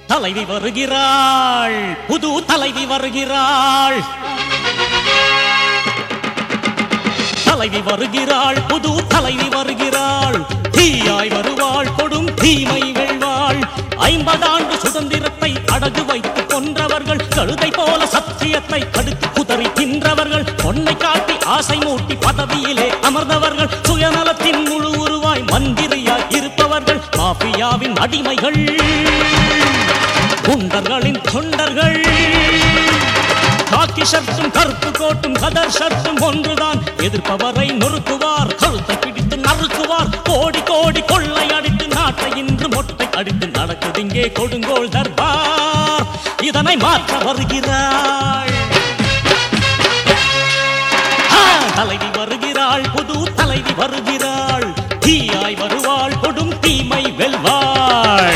தலைவி வருகிறாள் புது தலைவி வருகிறாள் தலைவி வருகிறாள் புது தலைவி வருகிறாள் தீயாய் வருவாள் கொடும் தீமை வெல்வாள் ஐம்பதாண்டு சுதந்திரத்தை அடகு வைத்து கொன்றவர்கள் கழுதை போல சத்தியத்தை கடுத்து குதறி தின்றவர்கள் பொன்னை காட்டி ஆசை மூட்டி பதவியிலே அமர்ந்தவர்கள் சுயநலத்தின் முழு உருவாய் மந்திரியாய் இருப்பவர்கள் மாஃபியாவின் அடிமைகள் குண்டர்களின் தொண்டர்கள் காக்கி ஷர்ட்டும் கருப்பு கோட்டும் கதர் ஷர்ட்டும் ஒன்றுதான் எதிர்ப்பவரை நொறுக்குவார் கழுத்தை பிடித்து நறுக்குவார் கோடி கோடி கொள்ளை அடித்து நாட்டை இன்று மொட்டை அடித்து நடக்குது இங்கே கொடுங்கோல் தர்பார் இதனை மாற்ற வருகிறாள் ஆ, தலைவி வருகிறாள் புது தலைவி வருகிறாள் தீயாய் வருவாள் கொடும் தீமை வெல்வாள்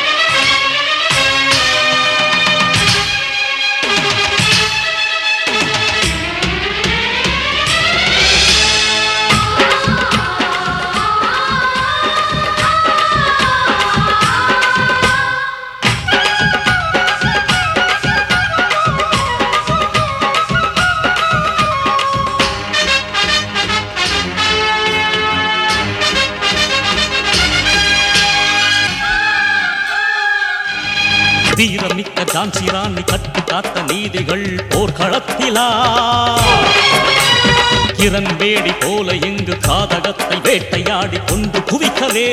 வீரமிக்க ஜான்சி ராணி கட்டு காத்த நீதிகள் போர்க்களத்திலா கிரண்பேடி போல எங்கு காதகத்தை வேட்டையாடி கொண்டு குவிக்கவே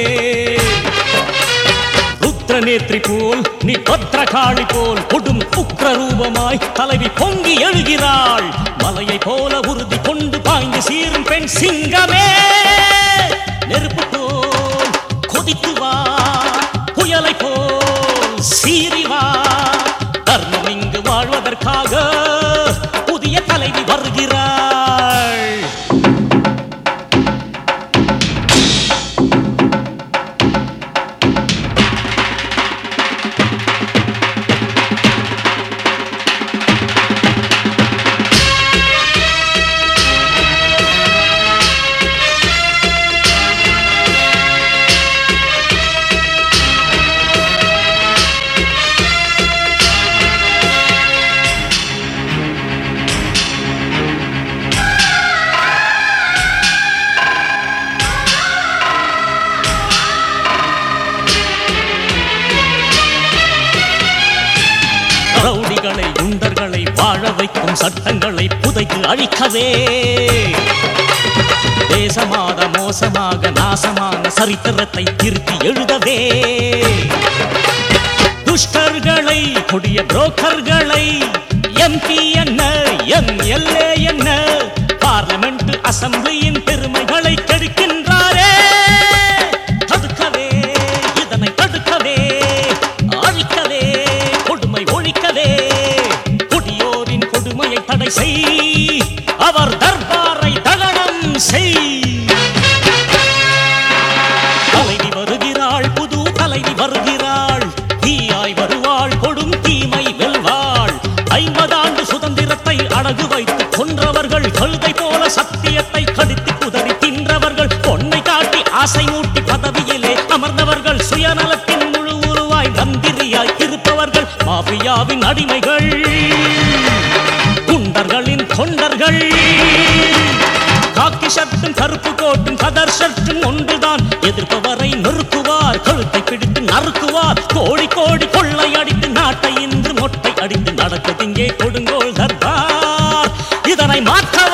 ருத்ரநேத்ரி போல் நீ பத்ரகாளி போல் கொடும் உக்ர ரூபமாய் தலைவி பொங்கி எழுகிறாள் மலையை போல உறுதி கொண்டு பாய்ந்து சீரும் பெண் சிங்கமே நெருப்பு போல் கொதித்து வா புயலை போல் சீறி வா தர்மம் இங்கு வாழ்வதற்காக புதிய தலைவி வருகிறாள் ரவுடிகளை குண்டர்களை வாழ வைக்கும் சட்டங்களை புதைத்து அழிக்கவே தேசமாத மோசமாக நாசமான சரித்திரத்தை திருத்தி எழுதவே துஷ்டர்களை கொடிய புரோக்கர்களை எம்பி என்ன எம்எல்ஏ என்ன பார்லமெண்ட் அசம்பிளியின் பெருமைகளை கெடுக்கின்றாரே தடுக்கவே இதனை தடுக்கவே அழிக்கவே கொடுமை ஒழிக்கவே கொடியோரின் கொடுமையை தடை செய் அவர் தர்பாரை தகனம் செய் தலைவி வருகிறாள் புது தலைவி வருகிறாள் தீயாய் வருவாள் கொடும் தீமை வெல்வாள் ஐம்பதாண்டு சுதந்திரத்தை அடகு வைத்து கொன்றவர்கள் கழுதை போல சத்தியத்தை கடித்து குதறி தின்றவர்கள் பொன்னை காட்டி ஆசை மூட்டி பதவியிலே அமர்ந்தவர்கள் சுயநலத்தின் முழு உருவாய் மந்திரியாய் இருப்பவர்கள் மாஃபியாவின் அடிமைகள் குண்டர்களின் தொண்டர்கள் காக்கி ஷர்ட்டும் கருப்பு கோட்டும் கதர் ஷர்ட்டும் ஒன்றுதான் எதிர்ப்பவரை நொறுக்குவார் கழுத்தை பிடித்து நறுக்குவார் கோடி கோடி கொள்ளை அடித்து நாட்டை இன்று மொட்டை அடித்து நடக்குது இங்கே கொடுங்கோல் தர்பார் இதனை மாற்ற